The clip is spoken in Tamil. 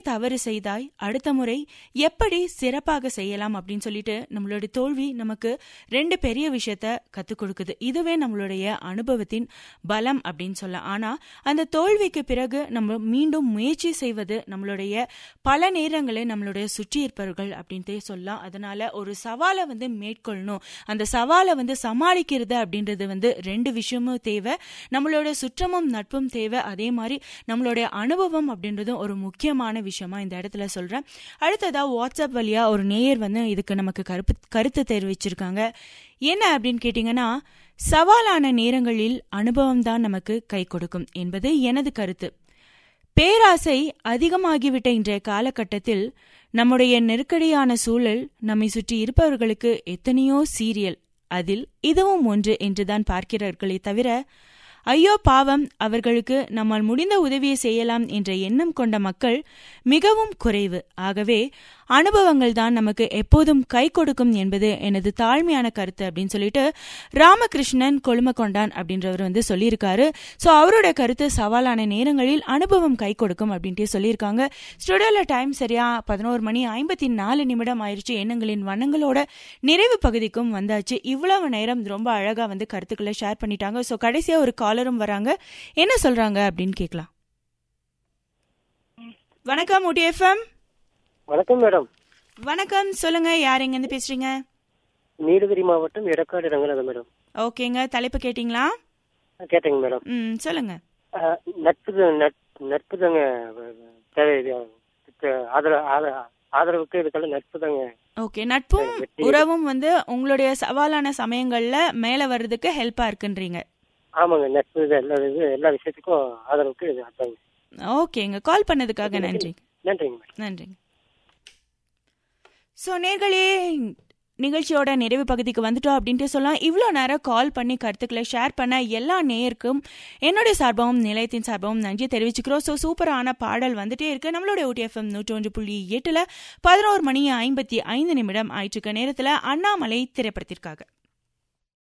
தவறு செய்தாய் அடுத்த முறை எப்படி சிறப்பாக செய்யலாம் அப்படின்னு சொல்லிட்டு நம்மளுடைய தோல்வி நமக்கு ரெண்டு பெரிய விஷயத்த கத்துக் கொடுக்குது இதுவே நம்மளுடைய அனுபவத்தின் பலம் அப்படின்னு சொல்லலாம் ஆனா அந்த தோல்விக்கு பிறகு நம்ம மீண்டும் முயற்சி செய்வது நம்மளுடைய பல நேரங்களில் நம்மளுடைய சுற்றி இருப்பவர்கள் அப்படின்ட்டே சொல்லலாம் அதனால ஒரு சவாலை வந்து மேற்கொள்ளணும் அந்த சவாலை வந்து சமாளிக்கிறது அப்படின்றது வந்து ரெண்டு விஷயமும் தேவை நம்மளோட சுற்றமும் நட்பும் தேவை அதே மாதிரி நம்மளுடைய அனுபவம் அப்படின்றதும் ஒரு முக்கியமான விஷயமா இந்த இடத்துல சொல்றேன் அடுத்ததா வாட்ஸ்அப் வழியா ஒரு நேயர் வந்து இதுக்கு நமக்கு கருப்பு கருத்து தெரிவிச்சிருக்காங்க என்ன அப்படின்னு கேட்டீங்கன்னா சவாலான நேரங்களில் அனுபவம் தான் நமக்கு கை கொடுக்கும் என்பது எனது கருத்து பேராசை அதிகமாகிவிட்ட இன்றைய காலகட்டத்தில் நம்முடைய நெருக்கடியான சூழல் நம்மை சுற்றி இருப்பவர்களுக்கு எத்தனையோ சீரியல் அதில் இதுவும் ஒன்று என்றுதான் பார்க்கிறார்களே தவிர ஐயோ பாவம் அவர்களுக்கு நம்மால் முடிந்த உதவியை செய்யலாம் என்ற எண்ணம் கொண்ட மக்கள் மிகவும் குறைவு ஆகவே அனுபவங்கள் தான் நமக்கு எப்போதும் கை கொடுக்கும் என்பது எனது தாழ்மையான கருத்து அப்படின்னு சொல்லிட்டு ராமகிருஷ்ணன் கொழுமக்கொண்டான் அப்படின்றவர் வந்து சொல்லியிருக்காரு ஸோ அவரோட கருத்து சவாலான நேரங்களில் அனுபவம் கை கொடுக்கும் அப்படின்ட்டு சொல்லியிருக்காங்க ஸ்டுடியோல டைம் சரியா பதினோரு மணி ஐம்பத்தி நாலு நிமிடம் ஆயிடுச்சு எண்ணங்களின் வண்ணங்களோட நிறைவு பகுதிக்கும் வந்தாச்சு இவ்வளவு நேரம் ரொம்ப அழகா வந்து கருத்துக்களை ஷேர் பண்ணிட்டாங்க ஸோ கடைசியா ஒரு காலரும் வராங்க என்ன சொல்றாங்க அப்படின்னு கேட்கலாம் வணக்கம் ஊட்டி எஃப்எம் வணக்கம் மேடம் வணக்கம் சொல்லுங்க யார் எங்க இருந்து பேசுறீங்க நீலகிரி மாவட்டம் எடக்காடு ரங்கநாதன் மேடம் ஓகேங்க தலைப்பு கேட்டிங்களா கேட்டேங்க மேடம் ம் சொல்லுங்க அஹ், நட்பு தான், நட்- நட்பு தாங்க தேவை இது, ஆதரவு ஆத- ஆதரவுக்கு இதுக்கெல்லாம் நட்பு தாங்க ஓகே நட்பும் வெற்றி. உறவும் வந்து உங்களுடைய சவாலான சமயங்கள்ல மேல வர்றதுக்கு ஹெல்ப்பா இருக்குன்றீங்க ஆமாங்க நட்பு இது எல்லா இது எல்லா விஷயத்துக்கும் ஆதரவுக்கு இது அதாங்க ஓகேங்க கால் பண்ணதுக்காக நன்றி நன்றிங்க மேடம் நன்றிங்க ஸோ நேர்களே நிகழ்ச்சியோட நிறைவு பகுதிக்கு வந்துட்டோம் அப்படின்ட்டு சொல்லலாம் இவ்வளோ நேரம் கால் பண்ணி கருத்துக்களை ஷேர் பண்ண எல்லா நேயருக்கும் என்னுடைய சார்பாகவும் நிலையத்தின் சார்பாகவும் நன்றி தெரிவிச்சுக்கிறோம் ஸோ சூப்பரான பாடல் வந்துட்டே இருக்கு நம்மளுடைய OTFM நூற்றி ஒன்று புள்ளி எட்டில் பதினோரு மணி ஐம்பத்தி ஐந்து நிமிடம் ஆயிற்றுக்க நேரத்தில் அண்ணாமலை திரைப்படத்திற்காக